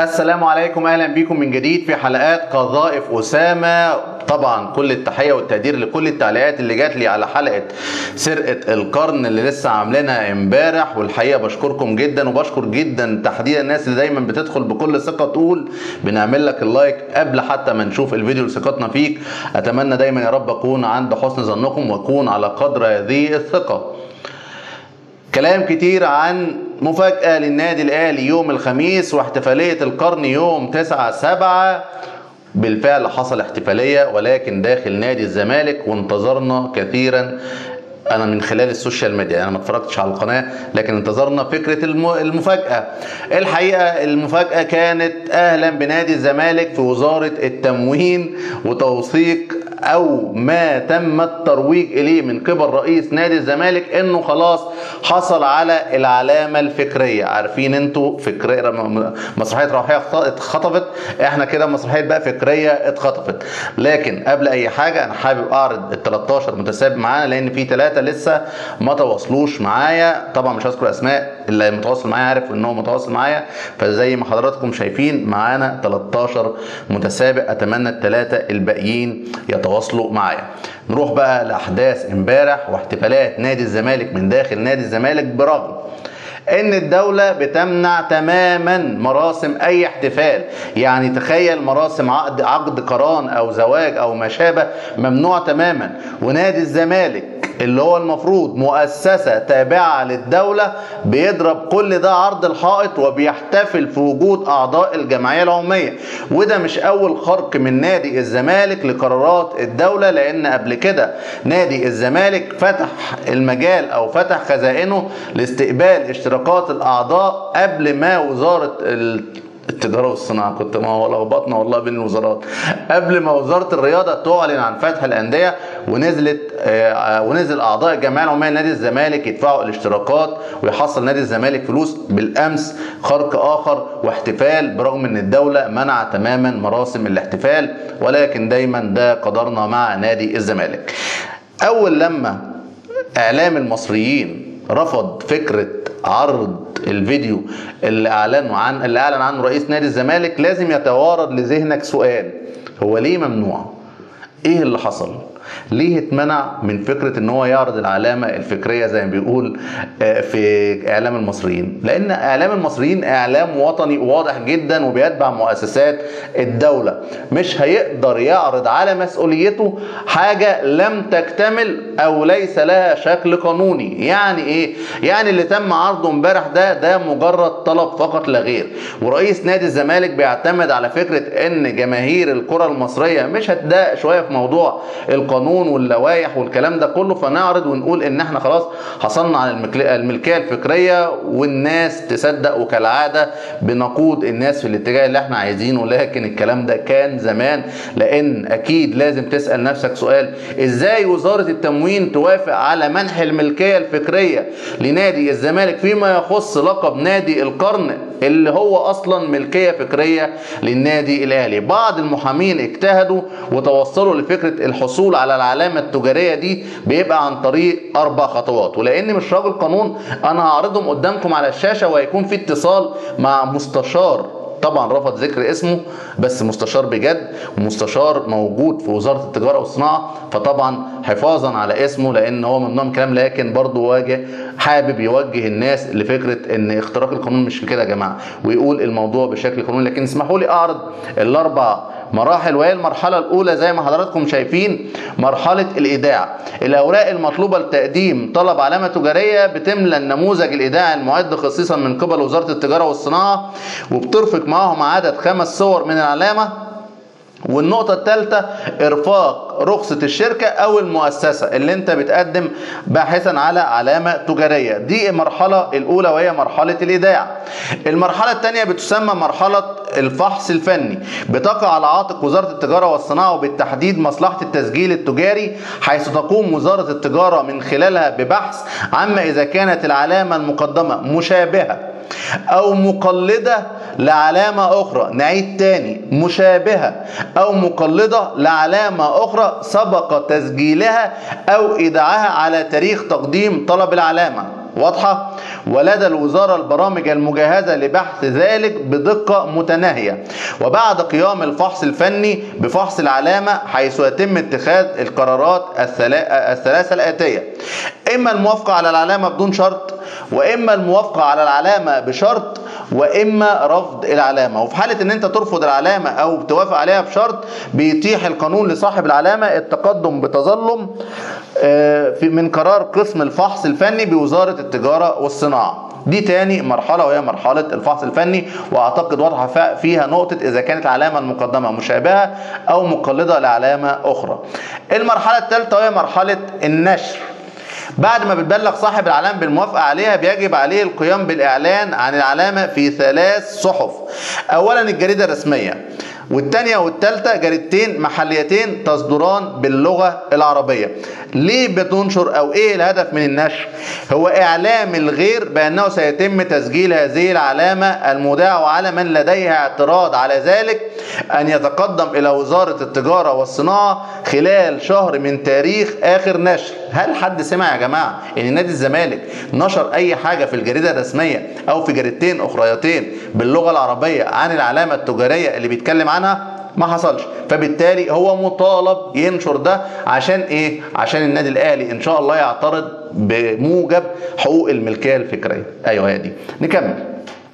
السلام عليكم اهلا بكم من جديد في حلقات قذائف اسامه طبعا كل التحيه والتقدير لكل التعليقات اللي جات لي على حلقه سرقه القرن اللي لسه عاملينها امبارح والحقيقه بشكركم جدا وبشكر جدا تحديدا الناس اللي دايما بتدخل بكل ثقه تقول بنعمل لك اللايك قبل حتى ما نشوف الفيديو لثقتنا فيك اتمنى دايما يا رب اكون عند حسن ظنكم واكون على قدر هذه الثقه كلام كتير عن مفاجأة للنادي الأهلي يوم الخميس واحتفالية القرن يوم 9 7 بالفعل حصل احتفالية ولكن داخل نادي الزمالك وانتظرنا كثيرا انا من خلال السوشيال ميديا انا ما اتفرجتش على القناه لكن انتظرنا فكره المفاجاه الحقيقه المفاجاه كانت اهلا بنادي الزمالك في وزاره التموين وتوثيق او ما تم الترويج اليه من قبل رئيس نادي الزمالك انه خلاص حصل على العلامه الفكريه عارفين انتوا فكريه مسرحيه روحيه اتخطفت احنا كده مسرحيه بقى فكريه اتخطفت لكن قبل اي حاجه انا حابب اعرض ال 13 متسابق معانا لان في ثلاثه لسه ما تواصلوش معايا طبعا مش هذكر اسماء اللي متواصل معايا عارف ان هو متواصل معايا فزي ما حضراتكم شايفين معانا 13 متسابق اتمنى الثلاثه الباقيين يتواصلوا معايا نروح بقى لاحداث امبارح واحتفالات نادي الزمالك من داخل نادي الزمالك برغم ان الدولة بتمنع تماما مراسم اي احتفال يعني تخيل مراسم عقد عقد قران او زواج او ما شابه ممنوع تماما ونادي الزمالك اللي هو المفروض مؤسسة تابعة للدولة بيضرب كل ده عرض الحائط وبيحتفل في وجود أعضاء الجمعية العمومية وده مش أول خرق من نادي الزمالك لقرارات الدولة لأن قبل كده نادي الزمالك فتح المجال أو فتح خزائنه لاستقبال اشتراكات الأعضاء قبل ما وزارة التجاره والصناعه كنت ما هو لخبطنا والله بين الوزارات قبل ما وزاره الرياضه تعلن عن فتح الانديه ونزلت آه ونزل اعضاء الجمعيه العموميه لنادي الزمالك يدفعوا الاشتراكات ويحصل نادي الزمالك فلوس بالامس خرق اخر واحتفال برغم ان الدوله منع تماما مراسم الاحتفال ولكن دايما ده قدرنا مع نادي الزمالك اول لما اعلام المصريين رفض فكره عرض الفيديو اللي اعلنوا عن اللي اعلن عنه رئيس نادي الزمالك لازم يتوارد لذهنك سؤال هو ليه ممنوع؟ ايه اللي حصل؟ ليه اتمنع من فكرة ان هو يعرض العلامة الفكرية زي ما بيقول في اعلام المصريين لان اعلام المصريين اعلام وطني واضح جدا وبيتبع مؤسسات الدولة مش هيقدر يعرض على مسؤوليته حاجة لم تكتمل او ليس لها شكل قانوني يعني ايه يعني اللي تم عرضه امبارح ده ده مجرد طلب فقط لا غير ورئيس نادي الزمالك بيعتمد على فكرة ان جماهير الكرة المصرية مش هتضايق شوية في موضوع القانون القانون واللوائح والكلام ده كله فنعرض ونقول ان احنا خلاص حصلنا على الملكيه الفكريه والناس تصدق وكالعاده بنقود الناس في الاتجاه اللي احنا عايزينه لكن الكلام ده كان زمان لان اكيد لازم تسال نفسك سؤال ازاي وزاره التموين توافق على منح الملكيه الفكريه لنادي الزمالك فيما يخص لقب نادي القرن اللي هو اصلا ملكيه فكريه للنادي الاهلي بعض المحامين اجتهدوا وتوصلوا لفكره الحصول على العلامه التجاريه دي بيبقى عن طريق اربع خطوات ولان مش راجل قانون انا هعرضهم قدامكم على الشاشه وهيكون في اتصال مع مستشار طبعا رفض ذكر اسمه بس مستشار بجد ومستشار موجود في وزاره التجاره والصناعه فطبعا حفاظا على اسمه لان هو ممنوع من كلام لكن برضه واجه حابب يوجه الناس لفكره ان اختراق القانون مش كده يا جماعه ويقول الموضوع بشكل قانوني لكن اسمحوا لي اعرض الاربع مراحل وهي المرحله الاولى زي ما حضراتكم شايفين مرحله الايداع الاوراق المطلوبه لتقديم طلب علامه تجاريه بتملى النموذج الايداعي المعد خصيصا من قبل وزاره التجاره والصناعه وبترفق معاهم عدد خمس صور من العلامه والنقطة الثالثة إرفاق رخصة الشركة أو المؤسسة اللي أنت بتقدم باحثا على علامة تجارية دي المرحلة الأولى وهي مرحلة الإيداع المرحلة الثانية بتسمى مرحلة الفحص الفني بتقع على عاتق وزارة التجارة والصناعة وبالتحديد مصلحة التسجيل التجاري حيث تقوم وزارة التجارة من خلالها ببحث عما إذا كانت العلامة المقدمة مشابهة أو مقلدة لعلامة أخرى نعيد تاني مشابهة أو مقلدة لعلامة أخرى سبق تسجيلها أو إيداعها على تاريخ تقديم طلب العلامة واضحة ولدى الوزارة البرامج المجهزة لبحث ذلك بدقة متناهية وبعد قيام الفحص الفني بفحص العلامة حيث يتم اتخاذ القرارات الثلاثة الآتية إما الموافقة على العلامة بدون شرط وإما الموافقة على العلامة بشرط واما رفض العلامه وفي حاله ان انت ترفض العلامه او توافق عليها بشرط بيتيح القانون لصاحب العلامه التقدم بتظلم آه، من قرار قسم الفحص الفني بوزاره التجاره والصناعه دي تاني مرحلة وهي مرحلة الفحص الفني واعتقد واضحة فيها نقطة اذا كانت العلامة المقدمة مشابهة او مقلدة لعلامة اخرى المرحلة الثالثة وهي مرحلة النشر بعد ما بتبلغ صاحب العلامة بالموافقة عليها بيجب عليه القيام بالإعلان عن العلامة في ثلاث صحف أولا الجريدة الرسمية والتانية والتالتة جريدتين محليتين تصدران باللغة العربية ليه بتنشر او ايه الهدف من النشر هو اعلام الغير بانه سيتم تسجيل هذه العلامة المذاعة على من لديه اعتراض على ذلك ان يتقدم الى وزارة التجارة والصناعة خلال شهر من تاريخ اخر نشر هل حد سمع يا جماعة ان نادي الزمالك نشر اي حاجة في الجريدة الرسمية او في جريدتين اخريتين باللغة العربية عن العلامة التجارية اللي بيتكلم عنها ما حصلش فبالتالي هو مطالب ينشر ده عشان ايه عشان النادي الاهلي ان شاء الله يعترض بموجب حقوق الملكيه الفكريه ايوه هي دي نكمل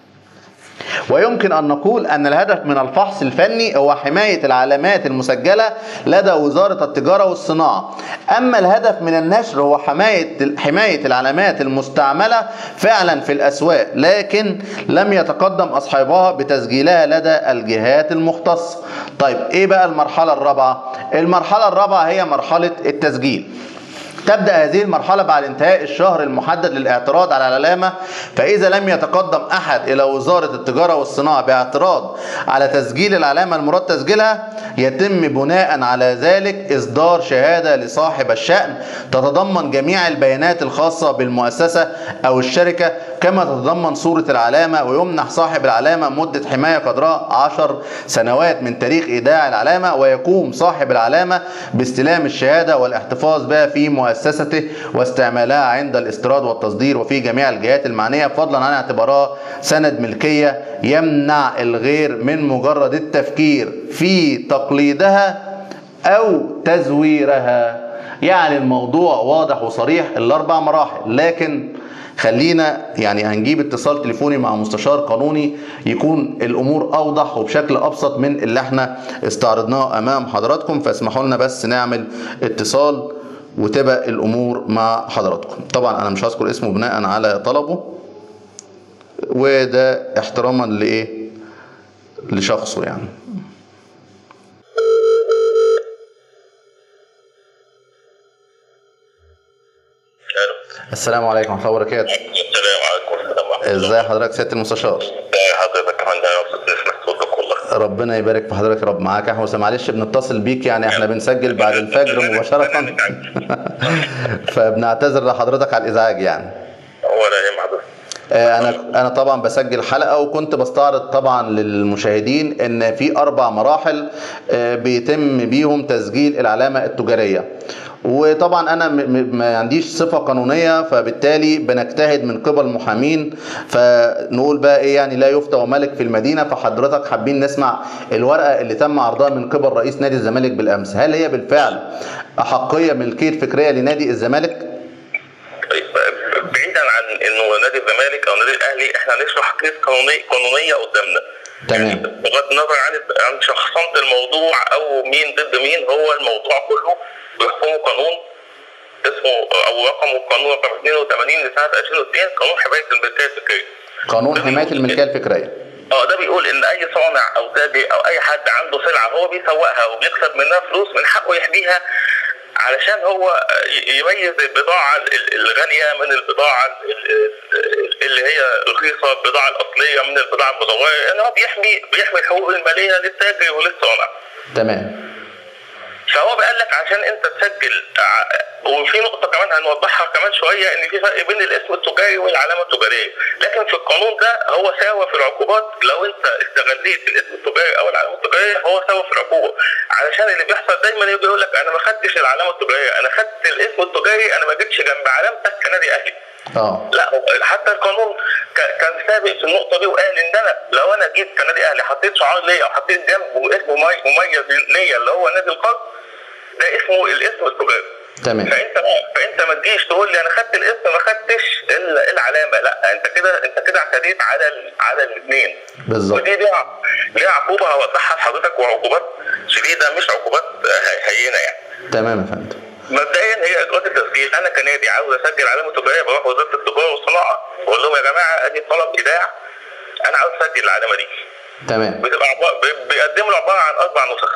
ويمكن أن نقول أن الهدف من الفحص الفني هو حماية العلامات المسجلة لدى وزارة التجارة والصناعة أما الهدف من النشر هو حماية حماية العلامات المستعملة فعلا في الأسواق لكن لم يتقدم أصحابها بتسجيلها لدى الجهات المختصة طيب إيه بقى المرحلة الرابعة؟ المرحلة الرابعة هي مرحلة التسجيل تبدأ هذه المرحلة بعد انتهاء الشهر المحدد للاعتراض على العلامة فإذا لم يتقدم أحد إلى وزارة التجارة والصناعة باعتراض على تسجيل العلامة المراد تسجيلها يتم بناء على ذلك إصدار شهادة لصاحب الشأن تتضمن جميع البيانات الخاصة بالمؤسسة أو الشركة كما تتضمن صورة العلامة ويمنح صاحب العلامة مدة حماية قدرها 10 سنوات من تاريخ إيداع العلامة ويقوم صاحب العلامة باستلام الشهادة والاحتفاظ بها في مؤسسته واستعمالها عند الاستيراد والتصدير وفي جميع الجهات المعنية فضلا عن اعتبارها سند ملكية يمنع الغير من مجرد التفكير في تقليدها أو تزويرها يعني الموضوع واضح وصريح الأربع مراحل لكن خلينا يعني هنجيب اتصال تليفوني مع مستشار قانوني يكون الامور اوضح وبشكل ابسط من اللي احنا استعرضناه امام حضراتكم فاسمحوا لنا بس نعمل اتصال وتبقى الامور مع حضراتكم طبعا انا مش هذكر اسمه بناء على طلبه وده احتراما لايه لشخصه يعني السلام عليكم ورحمه الله وبركاته السلام عليكم ورحمه الله ازي حضرتك سياده المستشار ازي حضرتك يا فندم نسمع صوتك والله ربنا يبارك في حضرتك يا رب معاك يا احمد معلش بنتصل بيك يعني احنا بنسجل بعد الفجر مباشره فبنعتذر لحضرتك على الازعاج يعني ولا يهم حضرتك آه، انا انا طبعا بسجل حلقه وكنت بستعرض طبعا للمشاهدين ان في اربع مراحل آه، بيتم بيهم تسجيل العلامه التجاريه وطبعا انا ما عنديش صفه قانونيه فبالتالي بنجتهد من قبل محامين فنقول بقى ايه يعني لا يفتى وملك في المدينه فحضرتك حابين نسمع الورقه اللي تم عرضها من قبل رئيس نادي الزمالك بالامس هل هي بالفعل احقيه ملكيه فكريه لنادي الزمالك؟ طيب بعيدا عن انه نادي الزمالك او نادي الاهلي احنا هنشرح كيس قانونيه قانونيه قدامنا تمام بغض النظر عن عن شخصنه الموضوع او مين ضد مين هو الموضوع كله بيحكمه قانون اسمه او رقمه القانون رقم 82 لسنه 2002 قانون حمايه الملكيه الفكريه. قانون حمايه الملكيه الفكريه. اه ده بيقول ان اي صانع او تاجر او اي حد عنده سلعه هو بيسوقها وبيكسب منها فلوس من حقه يحميها علشان هو يميز البضاعه الغاليه من البضاعه اللي هي رخيصه البضاعه الاصليه من البضاعه المزوره يعني هو بيحمي بيحمي الحقوق الماليه للتاجر وللصانع. تمام. فهو بيقول لك عشان انت تسجل وفي نقطه كمان هنوضحها كمان شويه ان في فرق بين الاسم التجاري والعلامه التجاريه لكن في القانون ده هو ساوى في العقوبات لو انت استغليت الاسم التجاري او العلامه التجاريه هو ساوى في العقوبه علشان اللي بيحصل دايما يجي يقول لك انا ما خدتش العلامه التجاريه انا خدت الاسم التجاري انا ما جيتش جنب علامتك كنادي اهلي اه لا هو حتى القانون ك- كان سابق في النقطه دي وقال ان انا لو انا جيت كنادي اهلي حطيت شعار ليا او حطيت جنبه اسم ممي- مميز ليا اللي هو نادي القرن ده اسمه الاسم التجاري تمام فانت فانت ما تجيش تقول لي انا خدت الاسم ما خدتش ال- العلامه لا انت كده انت كده اعتديت على ال- على الاثنين بالظبط ودي ليها ليها عقوبه هوضحها لحضرتك وعقوبات شديده مش عقوبات هي- هينه يعني تمام يا فندم مبدئيا هي اجراءات التسجيل انا كنادي عاوز اسجل علامه تجاريه بروح وزاره التجاره والصناعه واقول لهم يا جماعه ادي طلب ايداع انا عاوز اسجل العلامه دي تمام بتبقى عبارة بي- بيقدموا له عباره عن اربع نسخ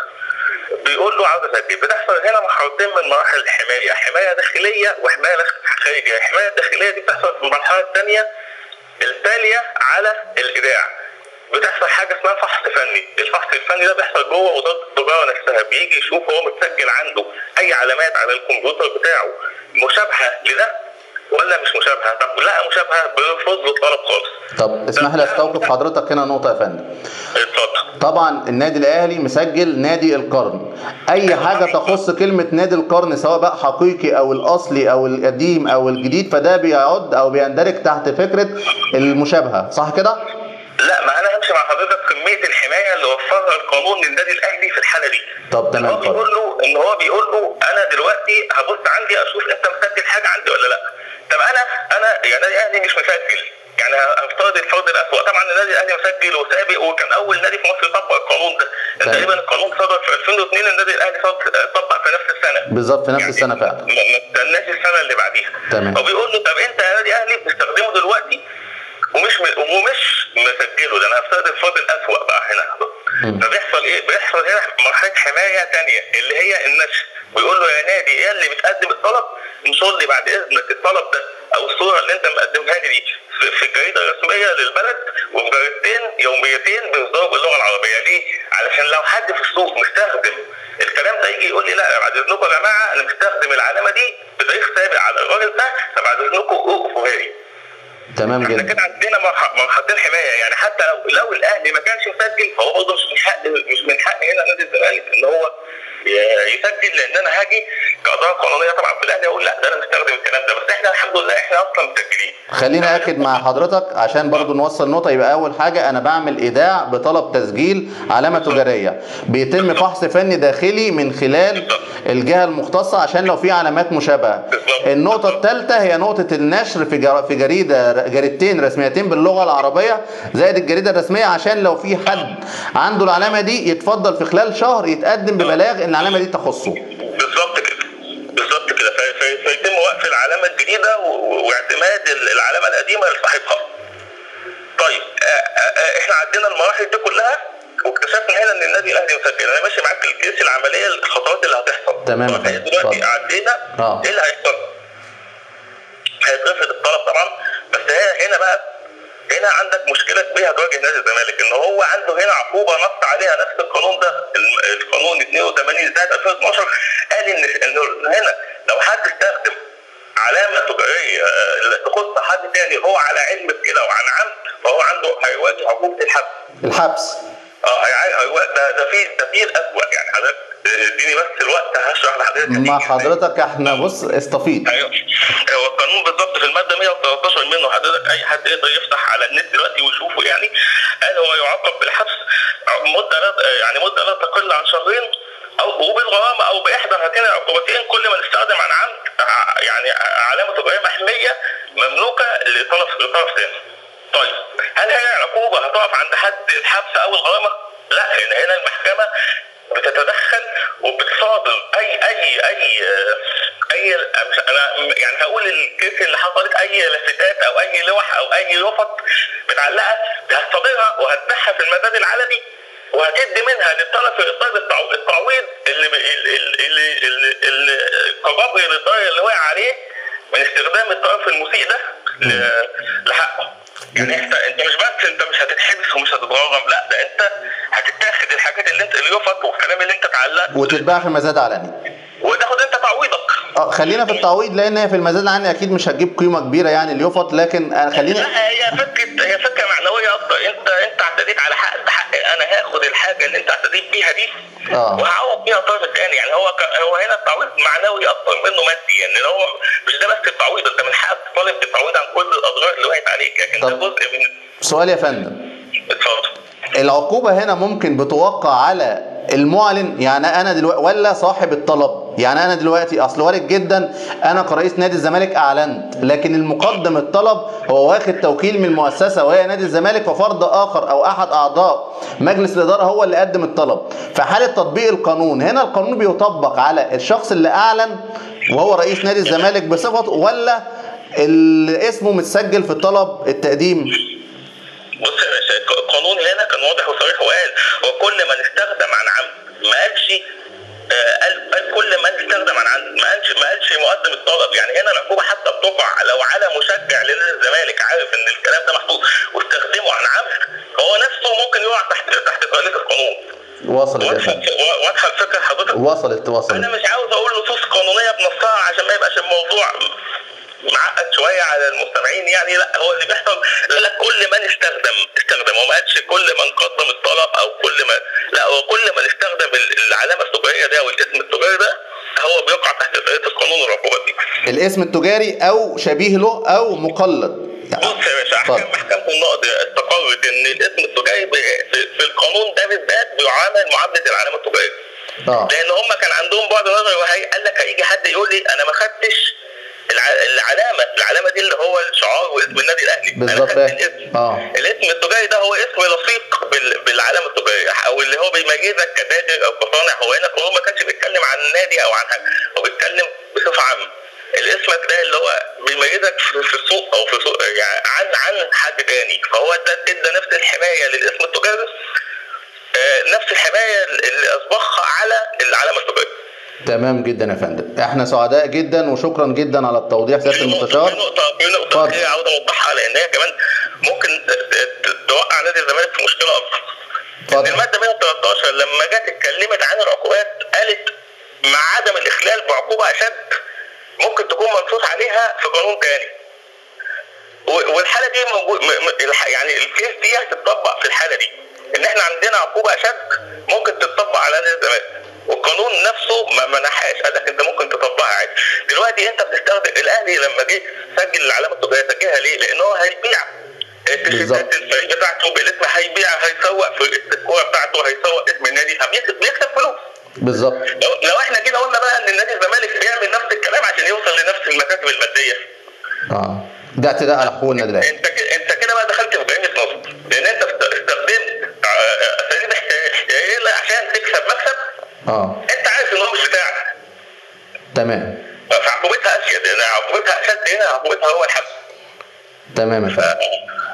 بيقول له عاوز اسجل بتحصل هنا مرحلتين من مراحل الحمايه حمايه داخليه وحمايه خارجيه الحمايه الداخليه دي بتحصل في المرحله الثانيه التاليه على الايداع بتحصل حاجه اسمها فحص فني الفحص الفني ده بيحصل جوه وزاره التجاره نفسها بيجي يشوف هو متسجل عنده اي علامات على الكمبيوتر بتاعه مشابهه لده ولا مش مشابهه طب لا مشابهه بيرفض له الطلب خالص طب اسمح لي استوقف حضرتك هنا نقطه يا فندم اتفضل طبعا النادي الاهلي مسجل نادي القرن اي حاجه تخص كلمه نادي القرن سواء بقى حقيقي او الاصلي او القديم او الجديد فده بيعد او بيندرج تحت فكره المشابهه صح كده لا ما انا همشي مع حضرتك كميه الحمايه اللي وفرها القانون للنادي الاهلي في الحاله دي طب ان تمام هو بيقول له ان هو بيقول له انا دلوقتي هبص عندي اشوف انت مسجل حاجه عندي ولا لا طب انا انا يعني النادي الاهلي مش مسجل يعني هفترض الفرض الاسوء طبعا النادي الاهلي مسجل وسابق وكان اول نادي في مصر يطبق القانون ده تمام. تقريبا القانون صدر في 2002 النادي الاهلي صدر- طبق في نفس السنه بالظبط في نفس السنه فعلا ما ما استناش السنه اللي بعديها تمام. هو بيقول له طب انت يا نادي اهلي بتستخدمه دلوقتي ومش م... ومش مسجله ده انا هفترض الفرض الاسوء بقى هنا مم. فبيحصل ايه؟ بيحصل هنا مرحله حمايه ثانيه اللي هي النشر بيقول له يا نادي ايه اللي بتقدم الطلب انشر لي بعد اذنك الطلب ده او الصوره اللي انت مقدمها لي دي في- في الجريده الرسميه للبلد وفي جريدتين يوميتين بيصدروا باللغه العربيه ليه؟ علشان لو حد في السوق مستخدم الكلام ده يجي يقول لي لا بعد اذنكم يا جماعه انا مستخدم العلامه دي بتاريخ سابق على الراجل ده فبعد اذنكم اوقفوا هاري تمام احنا جدا كده عندنا مرح- مرحلتين حمايه يعني حتى لو لو الاهلي ما كانش مسجل فهو برضه مش من حق مش من حق هنا نادي الزمالك ان هو ي- يسجل لان انا هاجي كاداره قانونيه طبعا في الاهلي اقول لا ده انا مستخدم الكلام ده بس احنا الحمد لله احنا اصلا مسجلين خليني اكد مع حضرتك عشان برضو نوصل نقطه يبقى اول حاجه انا بعمل ايداع بطلب تسجيل علامه تجاريه بيتم فحص فني داخلي من خلال الجهه المختصه عشان لو في علامات مشابهه النقطه الثالثه هي نقطه النشر في جر- في جريده جريدتين رسميتين باللغه العربيه زائد الجريده الرسميه عشان لو في حد عنده العلامه دي يتفضل في خلال شهر يتقدم ببلاغ ان العلامه دي تخصه بالظبط كده بالظبط كده في- في- فيتم وقف العلامه الجديده و- و- واعتماد ال- العلامه القديمه لصاحبها. طيب آه، آه، آه، احنا عدينا المراحل دي كلها واكتشفنا هنا ان النادي الاهلي مسجل انا ماشي معاك في الكيس العمليه الخطوات اللي هتحصل تمام يا طب إحنا فندم. دلوقتي اتفضل. عدينا آه. ايه اللي هيحصل؟ هيترفض الطلب طبعا بس هنا هنا بقى هنا عندك مشكله كبيره هتواجه نادي الزمالك ان هو عنده هنا عقوبه نص عليها نفس القانون ده الم- القانون 82 سنه 2012 قال ان انه هنا لو حد استخدم علامه تجاريه آه، تخص حد تاني هو على علم بكده وعن عمد فهو عنده هيواجه عقوبه الحبس الحبس اه هي- هيواجه ده ده في ده في الاسوء يعني حضرتك آه، اديني بس الوقت هشرح لحضرتك مع هتيجي إزاي. حضرتك احنا بص استفيد ايوه هو القانون بالظبط في الماده 113 منه حضرتك اي حد يقدر يفتح على النت دلوقتي ويشوفه يعني قال هو يعاقب بالحبس مده لا يعني مده لا تقل عن شهرين او وبالغرامه او باحدى هاتين العقوبتين كل من استخدم عن عمد ع- يعني علامه تجاريه محميه مملوكه لطرف لطرف ثاني. طيب هل هي العقوبه هتقف عند حد الحبس او الغرامه؟ لا لان هنا المحكمه بتتدخل وبتصادر اي اي اي اي مش انا يعني هقول الكيس اللي حصلت اي لافتات او اي لوح او اي يفط متعلقه هتصادرها وهتبيعها في المزاد العلني وهتدي منها للطرف الإصدار التعو- التعويض اللي اللي اللي اللي, اللي كجبر للضرر اللي وقع عليه من استخدام الطرف المسيء ده ل- لحقه. يعني انت انت مش بس انت مش هتتحبس ومش هتتغرم لا ده انت هتتاخد الحاجات اللي انت اللي يفط والكلام اللي انت اتعلقت وتتباع في مزاد علني وتاخد انت تعويضك. اه خلينا في التعويض لان هي في المزاد العلني اكيد مش هتجيب قيمه كبيره يعني اليفط لكن آه، خلينا لا هي فكره هي فكره معنويه اكتر انت انت اعتديت على حق حق انا هاخد الحاجه اللي انت اعتديت بيها دي آه. وهعوض بيها الطرف الثاني يعني هو ك... هو هنا التعويض معنوي اكتر منه مادي يعني هو مش ده بس التعويض انت من حقك تطالب بالتعويض عن كل الاضرار اللي وقعت عليك لكن ده طب. جزء من سؤال يا فندم اتفضل العقوبة هنا ممكن بتوقع على المعلن يعني انا دلوقتي ولا صاحب الطلب يعني انا دلوقتي اصل وارد جدا انا كرئيس نادي الزمالك اعلنت لكن المقدم الطلب هو واخد توكيل من المؤسسه وهي نادي الزمالك ففرد اخر او احد اعضاء مجلس الاداره هو اللي قدم الطلب في حاله تطبيق القانون هنا القانون بيطبق على الشخص اللي اعلن وهو رئيس نادي الزمالك بصفته ولا اللي اسمه متسجل في الطلب التقديم بص يا باشا القانون هنا كان واضح وصريح وقال وكل من استخدم عن عمد ما قالش آه، قال قال كل من استخدم عن عمد ما قالش ما قالش مقدم الطلب يعني هنا العقوبه حتى بتقع لو على مشجع لنادي الزمالك عارف ان الكلام ده محطوط واستخدمه عن عمد هو نفسه ممكن يقع تحت تحت طائله القانون وصلت يا واضحه فندم واضحه الفكره حضرتك وصلت انا وصلت مش عاوز اقول نصوص قانونيه بنصها عشان ما يبقاش الموضوع معقد شويه على المستمعين يعني لا هو اللي بيحصل لا كل من استخدم استخدم وما قالش كل من قدم الطلب او كل من لا هو كل من استخدم ال- العلامه التجاريه ده والاسم التجاري ده هو بيقع تحت دائره القانون والعقوبات دي. الاسم التجاري او شبيه له او مقلد بص يا باشا اتفضل. احكام محكمه النقد استقرت ان الاسم التجاري بي- في في القانون ده بالذات بيعامل معامله العلامه التجاريه. اه لان هم كان عندهم بعد نظر وهي قال لك هيجي حد يقول لي انا ما خدتش الع- العلامه العلامه دي اللي هو الشعار واسم النادي الاهلي بالظبط، انا خدت فاهم. الاسم آه. الاسم التجاري ده هو اسم لصيق بال- بالعلامه التجاريه او اللي هو بيميزك كتاجر او كصانع هو هنا القانون ما كانش بيتكلم عن النادي او عن حاجه هو بيتكلم بصفه عامه الاسمك ده اللي هو بيميزك في في السوق او في سوق يعني عن عن حد تاني فهو ده ادى نفس الحمايه للاسم التجاري آه، نفس الحمايه اللي اصبغها على العلامه التجاريه تمام جدا يا فندم احنا سعداء جدا وشكرا جدا على التوضيح سياده في نقطة- المستشار في نقطة في نقطة اتفضل. كده عاوز اوضحها لان هي كمان ممكن ت- ت- توقع نادي الزمالك في مشكلة اكبر. اتفضل. ان المادة 113 لما جت اتكلمت عن العقوبات قالت مع عدم الاخلال بعقوبة اشد ممكن تكون منصوص عليها في قانون تاني. و- والحالة دي موجود م- م- الح- يعني الكيس دي هتطبق في الحالة دي. ان احنا عندنا عقوبة اشد ممكن تطبق على نادي الزمالك. والقانون نفسه ما منحهاش قال لك انت ممكن تطبقها عادي. دلوقتي انت بتستخدم الاهلي لما جه سجل العلامه التجاريه سجلها ليه؟ لان هو هيبيع التيشيرتات الفريق بتاعته بالاسم هيبيع هيسوق في الكوره بتاعته هيسوق اسم النادي فبيكسب بيكسب فلوس. بالظبط لو, لو احنا كده قلنا بقى ان النادي الزمالك بيعمل نفس الكلام عشان يوصل لنفس المكاسب الماديه اه ده اعتداء على حقوق النادي الاهلي انت كده انت كده بقى دخلت في جريمه نصب لان انت است- استخدمت آه، اساليب احتياليه عشان تكسب مكسب اه انت عارف ان هو مش بتاعك تمام فعقوبتها اشد يعني عقوبتها اشد هنا عقوبتها هو الحبس تمام يا فندم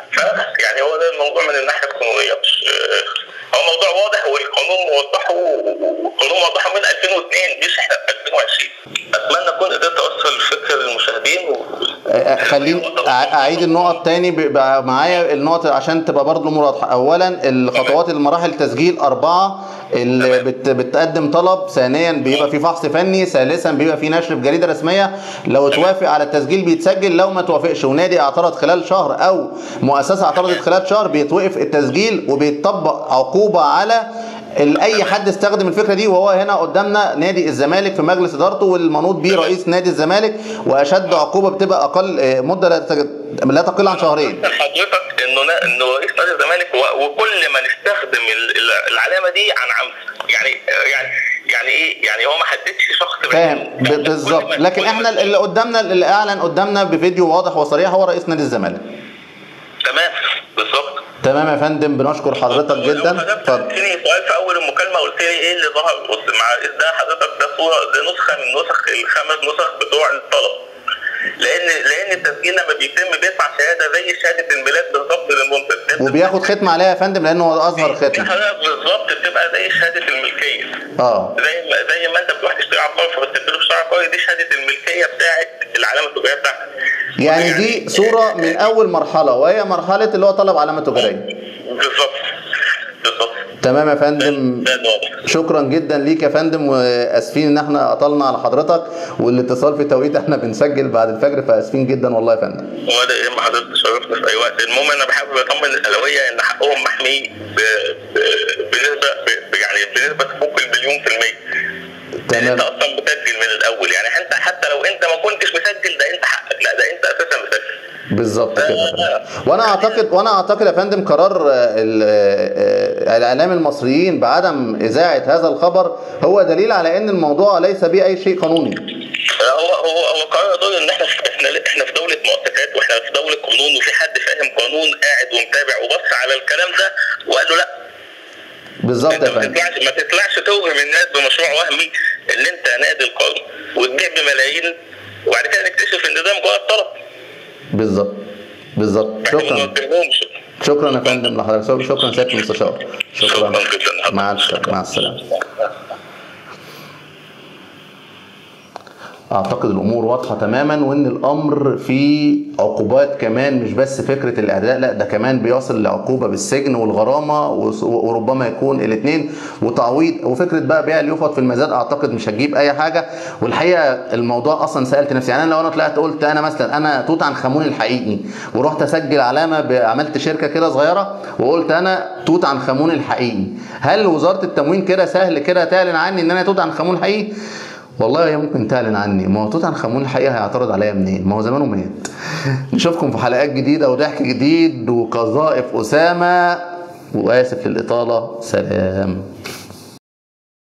ف يعني هو ده الموضوع من الناحيه القانونيه مش هو موضوع واضح والقانون موضحه والقانون موضحه من 2002 مش احنا في 2020 اتمنى اكون قدرت اوصل الفكره للمشاهدين و... آه، خليني أع- اعيد النقط تاني بيبقى معايا النقط عشان تبقى برضه الامور واضحه اولا الخطوات المراحل تسجيل اربعه اللي بت بتقدم طلب ثانيا بيبقى في فحص فني ثالثا بيبقى في نشر في جريده رسميه لو توافق على التسجيل بيتسجل لو ما توافقش ونادي اعترض خلال شهر او مؤسسه اعترضت خلال شهر بيتوقف التسجيل وبيتطبق عقوبه على ال- اي حد استخدم الفكره دي وهو هنا قدامنا نادي الزمالك في مجلس ادارته والمنوط بيه رئيس نادي الزمالك واشد عقوبه بتبقى اقل آه، مده لا تج- لا تقل عن شهرين حضرتك انه نا- انه رئيس نادي الزمالك و- وكل من استخدم ال- ال- العلامه دي عن عمد يعني يعني يعني ايه يعني هو ما حددش شخص بعينه. فاهم ب- كل بالظبط من- لكن كل احنا من- اللي قدامنا اللي اعلن قدامنا بفيديو واضح وصريح هو رئيس نادي الزمالك تمام بالظبط تمام يا فندم بنشكر حضرتك جدا حضرتك اتفضل سالتني سؤال في اول المكالمه قلت لي ايه اللي ظهر قلت مع ده حضرتك ده صوره ده نسخه من نسخ الخمس نسخ بتوع الطلب لان لان التسجيل لما بيتم بيدفع شهاده زي شهاده الميلاد بالظبط للمنتج وبياخد ختم عليها يا فندم لانه هو اظهر دي ختم حضرتك بالظبط بتبقى زي شهاده الملكيه اه زي ما زي ما انت بتروح تشتري عقار فبتكتب في عقاري دي شهاده الملكيه بتاعت العلامه التجاريه بتاعتك يعني دي صوره من اول مرحله وهي مرحله اللي هو طلب علامه تجاريه بالظبط بالظبط تمام يا فندم ده الواضح شكرا جدا ليك يا فندم واسفين ان احنا قطلنا على حضرتك والاتصال في توقيت احنا بنسجل بعد الفجر فاسفين جدا والله يا فندم ولا ايه ما حضرتك شرفنا في اي وقت المهم انا بحب اطمن الاهلاويه ان حقهم محمي ب... ب... بنسبه ب... يعني بنسبه تفوق المليون في الميه لان تمام انت اصلا مسجل من الاول يعني انت حتى لو انت ما كنتش مسجل ده انت حقك لا ده انت اساسا مسجل بالظبط كده يا فندم. وانا اعتقد وانا اعتقد يا فندم قرار آه، ال- آه، الاعلام المصريين بعدم اذاعه هذا الخبر هو دليل على ان الموضوع ليس به اي شيء قانوني هو هو هو قرار دول ان احنا في احنا احنا في دوله مؤسسات واحنا في دوله قانون وفي حد فاهم قانون قاعد ومتابع وبص على الكلام ده وقال له لا بالظبط انت يا ما فندم تطلعش ما تطلعش توهم الناس بمشروع وهمي ان انت نادي القرن وتبيع بملايين وبعد كده نكتشف ان ده مجرد طلب بالظبط بالظبط احنا ما شكرا نوجههمش شكرا يا فندم لحضرتك شكرا سياده المستشار شكرا شكرا جدا مع السلامه مع السلامه اعتقد الامور واضحه تماما وان الامر فيه عقوبات كمان مش بس فكره الاعداء لا ده كمان بيصل لعقوبه بالسجن والغرامه وس- وربما يكون الاثنين وتعويض وفكره بقى بيع اللي يفض في المزاد اعتقد مش هتجيب اي حاجه والحقيقه الموضوع اصلا سالت نفسي يعني انا لو انا طلعت قلت انا مثلا انا توت عنخ امون الحقيقي ورحت اسجل علامه ب- عملت شركه كده صغيره وقلت انا توت عنخ امون الحقيقي هل وزاره التموين كده سهل كده تعلن عني ان انا توت عنخ امون الحقيقي والله هي ممكن تعلن عني ما هو توت عنخ امون الحقيقه هيعترض عليا منين ما هو زمانه مات نشوفكم في حلقات جديده وضحك جديد وقذائف اسامه واسف للاطاله سلام